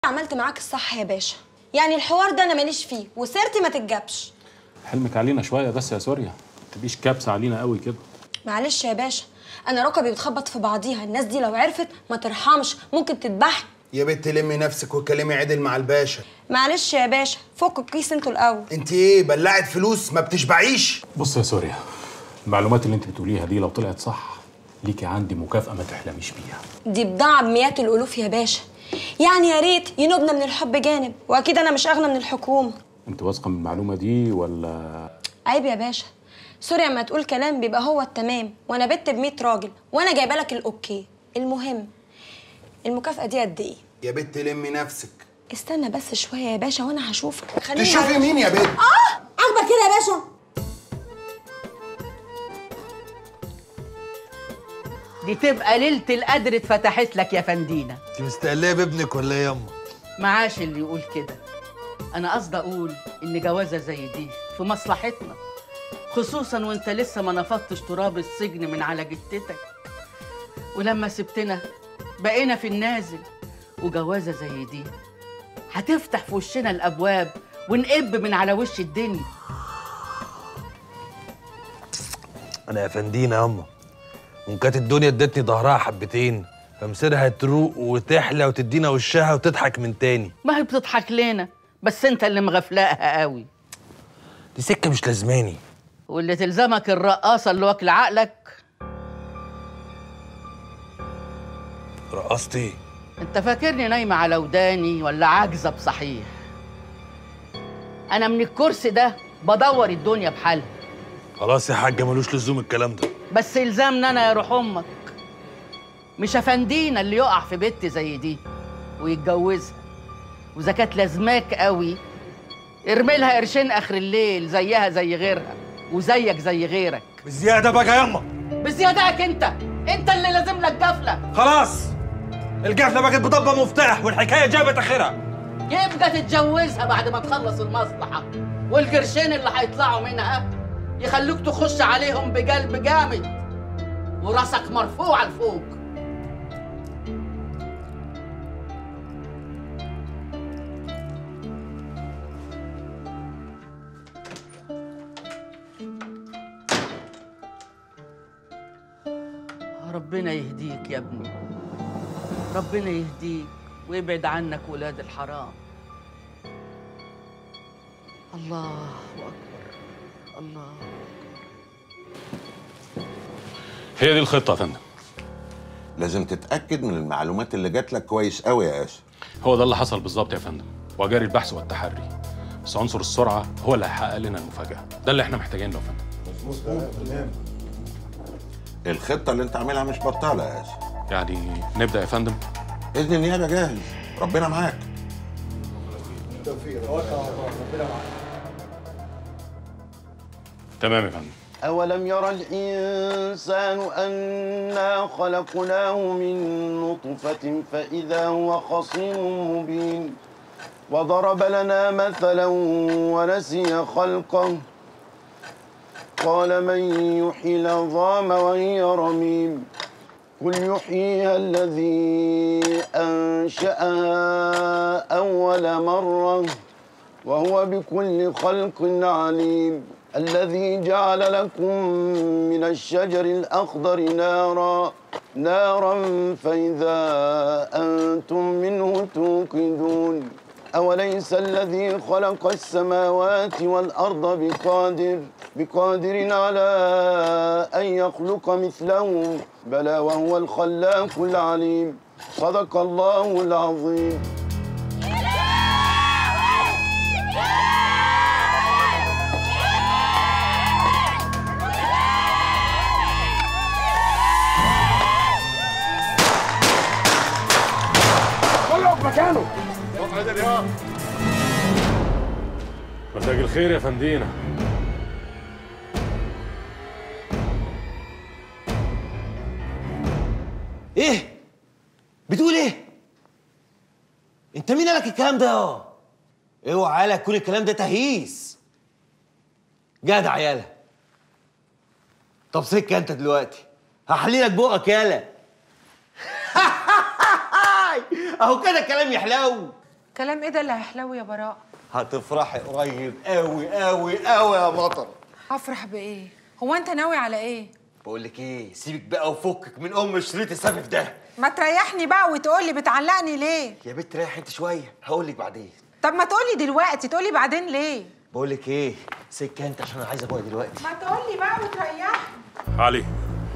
عملت معاك الصح يا باشا يعني الحوار ده انا ماليش فيه وسيرتي ما تتجابش حلمك علينا شويه بس يا سوريا ما تبقيش كابسه علينا قوي كده معلش يا باشا انا ركبي بتخبط في بعضيها الناس دي لو عرفت ما ترحمش ممكن تذبحني يا بنت لمي نفسك واتكلمي عدل مع الباشا معلش يا باشا فكوا الكيس انتوا الاول انت ايه بلعت فلوس ما بتشبعيش بص يا سوريا المعلومات اللي انت بتقوليها دي لو طلعت صح ليكي عندي مكافاه ما تحلميش بيها دي بضاعة بمئات الألوف يا باشا يعني يا ريت ينوبنا من الحب جانب وأكيد أنا مش أغنى من الحكومة انت واثقه من المعلومه دي ولا عيب يا باشا سوريا اما تقول كلام بيبقى هو التمام وأنا بت ب راجل وأنا جايبة لك الأوكي المهم المكافأة دي قد إيه؟ يا بنت لمي نفسك استنى بس شوية يا باشا وأنا هشوفك خليني تشوفي أعرف. مين يا بنت آه عاجبك كده يا باشا دي تبقى ليلة القدر اتفتحت لك يا فندينا انت مستقليه بابنك ولا ايه ياما معاش اللي يقول كده انا قصدي اقول ان جوازه زي دي في مصلحتنا خصوصا وانت لسه ما نفضتش تراب السجن من على جتتك ولما سبتنا بقينا في النازل وجوازه زي دي هتفتح في وشنا الابواب ونقب من على وش الدنيا انا يا فندينا ياما وان كانت الدنيا ادتني ظهرها حبتين فمصيرها تروق وتحلى وتدينا وشها وتضحك من تاني ما هي بتضحك لنا بس انت اللي مغفلاها قوي دي سكه مش لازماني واللي تلزمك الرقاصه اللي واكل عقلك رقصت ايه انت فاكرني نايمة على وداني ولا عاجزة بصحيح انا من الكرسي ده بدور الدنيا بحالها خلاص يا حاجه ملوش لزوم الكلام ده بس يلزمنا انا يا روح امك مش افندينا اللي يقع في بنت زي دي ويتجوزها واذا كانت لازماك قوي ارمي لها قرشين اخر الليل زيها زي غيرها وزيك زي غيرك بزياده بقى ياما بزيادتك انت انت اللي لازم لك جفله خلاص القفله بقت بضبه مفتاح والحكايه جابت اخرها يبقى تتجوزها بعد ما تخلص المصلحة والقرشين اللي هيطلعوا منها يخلوك تخش عليهم بقلب جامد وراسك مرفوع لفوق ربنا يهديك يا ابني ربنا يهديك ويبعد عنك ولاد الحرام الله أكبر الله هي دي الخطه يا فندم لازم تتاكد من المعلومات اللي جات لك كويس قوي يا ياسر هو ده اللي حصل بالظبط يا فندم وجاري البحث والتحري بس عنصر السرعه هو اللي هيحقق لنا المفاجاه ده اللي احنا محتاجينه يا فندم الخطه اللي انت عاملها مش بطاله يا ياسر يعني نبدا يا فندم اذن النيابه جاهز ربنا معاك تمام يا فندم أولم يرى الإنسان أنا خلقناه من نطفة فإذا هو خصيم مبين وضرب لنا مثلا ونسي خلقه قال من يحيي العظام وهي رميم قل يحييها الذي أنشأها أول مرة وهو بكل خلق عليم الذي جعل لكم من الشجر الأخضر نارا نارا فإذا أنتم منه توقدون أوليس الذي خلق السماوات والأرض بقادر بقادر على أن يخلق مثلهم بلى وهو الخلاق العليم صدق الله العظيم مساء الخير يا فندينا ايه بتقول ايه انت مين قالك الكلام ده يا اوعى يالا يكون الكلام ده تهييس جدع يالا طب سكه انت دلوقتي هحليلك بقك يالا اهو كده الكلام يحلو كلام ايه ده اللي هيحلو يا براء هتفرحي قريب قوي قوي قوي يا مطر افرح بايه هو انت ناوي على ايه بقول لك ايه سيبك بقى وفكك من ام شريط السبب ده ما تريحني بقى وتقولي بتعلقني ليه يا بنت ريح انت شويه هقول لك بعدين طب ما تقولي دلوقتي تقولي بعدين ليه بقول لك ايه سكه انت عشان انا عايز ابويا دلوقتي ما تقولي بقى وتريحني علي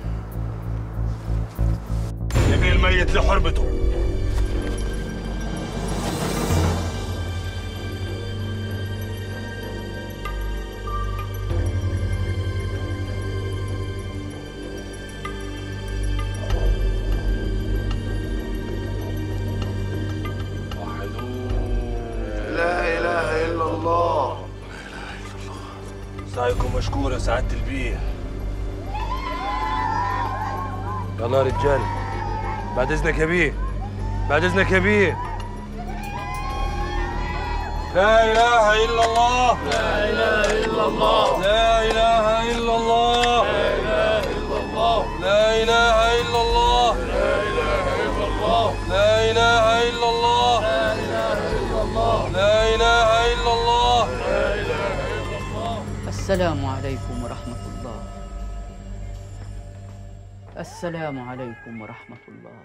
يبي الميت لحرمته لا اله الا الله سعيكم مشكور يا سعادة البيه يلا يا رجال بعد اذنك يا بيه بعد اذنك يا بيه لا اله الا الله لا اله الا الله لا اله الا الله لا اله الا الله لا اله الا الله لا اله الا الله لا اله الا الله لا اله الا الله لا اله الا الله السلام عليكم ورحمة الله السلام عليكم ورحمة الله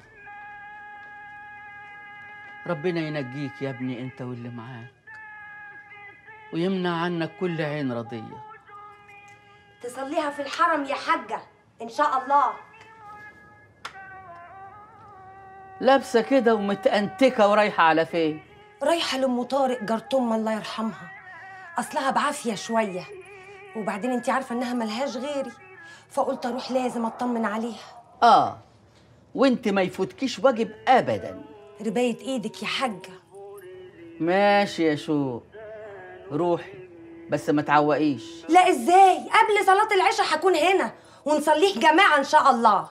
ربنا ينجيك يا ابني انت واللي معاك ويمنع عنك كل عين رضية تصليها في الحرم يا حاجة إن شاء الله لابسة كده ومتأنتكة ورايحة على فين رايحة لأم طارق جارتهم الله يرحمها أصلها بعافية شوية وبعدين انت عارفة إنها ملهاش غيري فقلت أروح لازم أطمن عليها اه وانت ما يفوتكيش واجب ابدا رباية إيدك يا حاجة ماشي يا شو روحي بس ما تعوقيش لا إزاي قبل صلاة العشاء هكون هنا ونصليه جماعة إن شاء الله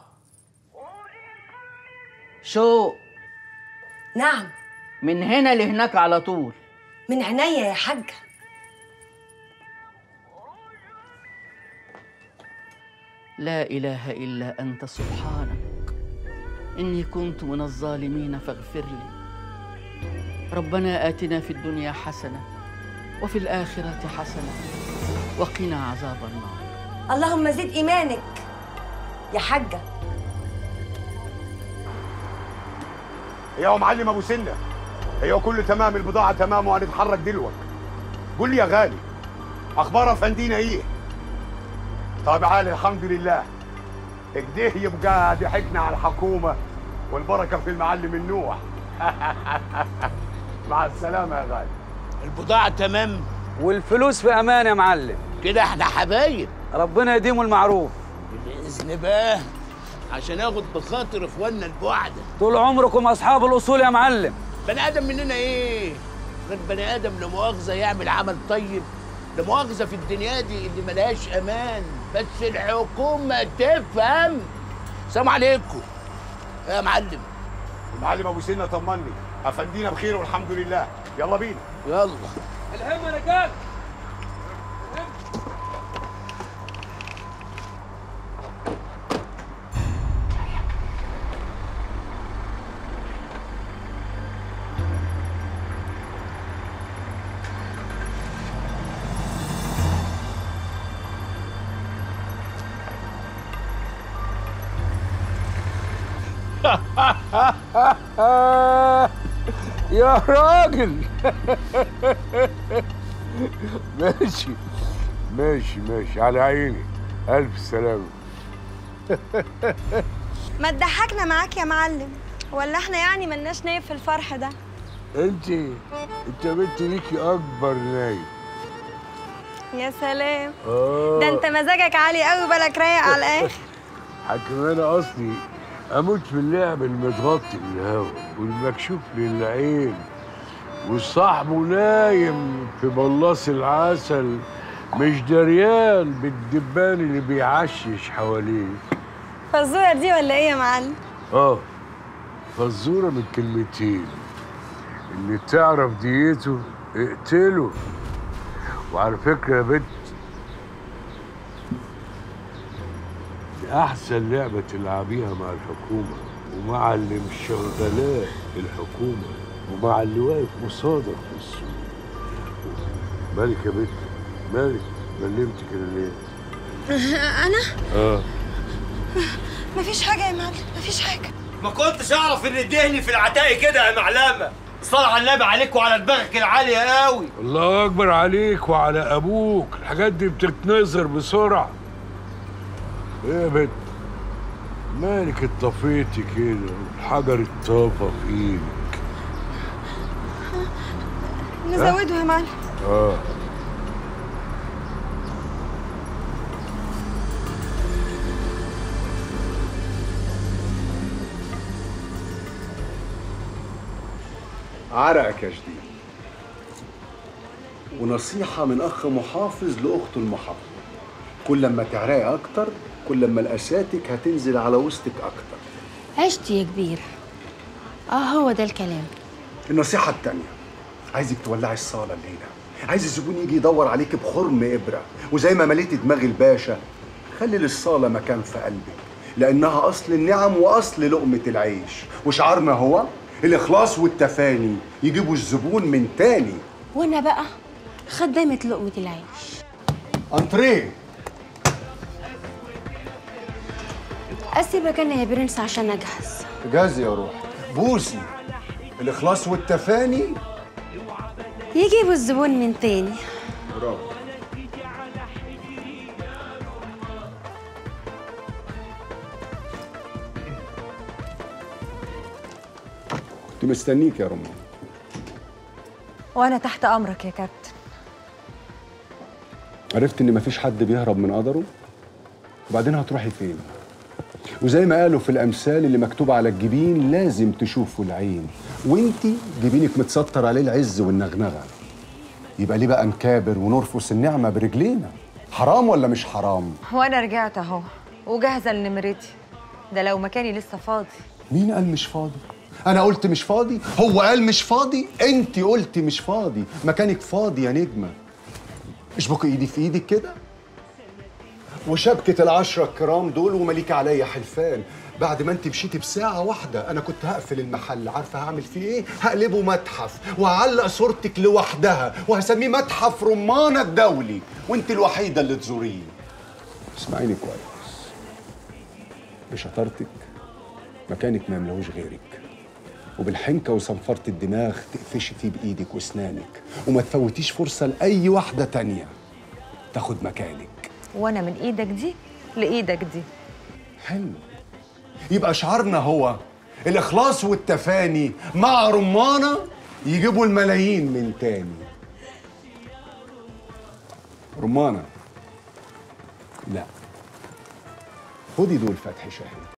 شو نعم من هنا لهناك على طول من عينيا يا حاجة لا اله الا انت سبحانك اني كنت من الظالمين فاغفر لي ربنا اتنا في الدنيا حسنه وفي الاخره حسنه وقنا عذاب النار اللهم زد إيمانك يا حاجة يا معلم ابو سنه ايوه كله تمام البضاعه تمام وهنتحرك دلوقتي قول لي يا غالي اخبار افندينا ايه طب عالي الحمد لله كده يبقى ضحكنا على الحكومه والبركه في المعلم النوح مع السلامه يا غالي البضاعة تمام والفلوس في امان يا معلم كده احنا حبايب ربنا يديم المعروف بإذن بقى عشان اخد بخاطر اخواننا البعدة طول عمركم اصحاب الاصول يا معلم بني ادم مننا ايه غير بني ادم لا مؤاخذة يعمل عمل طيب لا مؤاخذة في الدنيا دي اللي ملهاش امان بس الحكومة تفهم سلام عليكم يا معلم المعلم ابو سنه طمني افندينا بخير والحمد لله يلا بينا يلا الهم يا رجال يا راجل ماشي ماشي ماشي على عيني ألف سلامة ما تضحكنا معاك يا معلم ولا احنا يعني ملناش نايب في الفرح ده أنت أنت بنت ليكي أكبر نايب يا سلام آه ده انت مزاجك عالي قوي بالك رايق على الاخر حكم أنا أصلي أموت في اللعب المتغطي للهوا والمكشوف للعين وصاحبه نايم في بلاص العسل مش دريان بالدبان اللي بيعشش حواليه فالزوره دي ولا ايه يا معلم اه فالزورة من كلمتين اللي تعرف ديته اقتله وعلى فكرة يا بنت دي أحسن لعبة تلعبيها مع الحكومة ومع اللي مشغلاه الحكومة ومع اللي واقف قصادك في السوق مالك يا بنت مالك بلمت كده ليه؟ انا اه مفيش حاجه يا معلم مفيش حاجه ما كنتش اعرف ان الدهن في العتاق كده يا معلمه صلى على النبي عليك وعلى دماغك العاليه قوي الله اكبر عليك وعلى ابوك الحاجات دي بتتنظر بسرعه ايه يا بنت مالك اتطفيتي كده الحجر اتطفى في ايدك نزوده يا معلم اه عرقك يا جديد ونصيحة من أخ محافظ لأخته المحافظة كل ما تعرقي أكتر كل ما الأساتك هتنزل على وسطك أكتر عشت يا كبير اه هو ده الكلام النصيحة التانية عايزك تولعي الصالة الليلة عايز الزبون يجي يدور عليك بخرم إبرة وزي ما مليتي دماغ الباشا خلي للصالة مكان في قلبك لأنها أصل النعم وأصل لقمة العيش وشعارنا هو الإخلاص والتفاني يجيبوا الزبون من تاني وانا بقى خدامة لقمة العيش أنتريه اسيبك انا يا برنس عشان اجهز جاهزة يا روح بوسي الإخلاص والتفاني يجيبوا الزبون من تاني برافو كنت مستنيك يا رمان وانا تحت امرك يا كابتن عرفت ان مفيش حد بيهرب من قدره وبعدين هتروحي فين وزي ما قالوا في الامثال اللي مكتوب على الجبين لازم تشوفوا العين وانتي جبينك متستر عليه العز والنغنغه يبقى ليه بقى نكابر ونرفس النعمه برجلينا حرام ولا مش حرام وانا رجعت اهو وجاهزه لنمرتي ده لو مكاني لسه فاضي مين قال مش فاضي انا قلت مش فاضي هو قال مش فاضي انت قلتي مش فاضي مكانك فاضي يا نجمه اشبك ايدي في ايدك كده وشبكة العشرة الكرام دول ومليك عليا حلفان بعد ما انت مشيتي بساعة واحدة أنا كنت هقفل المحل عارفة هعمل فيه إيه؟ هقلبه متحف وهعلق صورتك لوحدها وهسميه متحف رمانة الدولي وانت الوحيدة اللي تزوريه اسمعيني كويس بشطارتك مكانك ما يملهوش غيرك وبالحنكة وصنفرة الدماغ تقفشي فيه بإيدك وأسنانك وما تفوتيش فرصة لأي واحدة تانية تاخد مكانك وانا من ايدك دي لايدك دي حلو يبقى شعارنا هو الإخلاص والتفاني مع رمانة يجيبوا الملايين من تاني رمانة لا خدي دول فتح شهي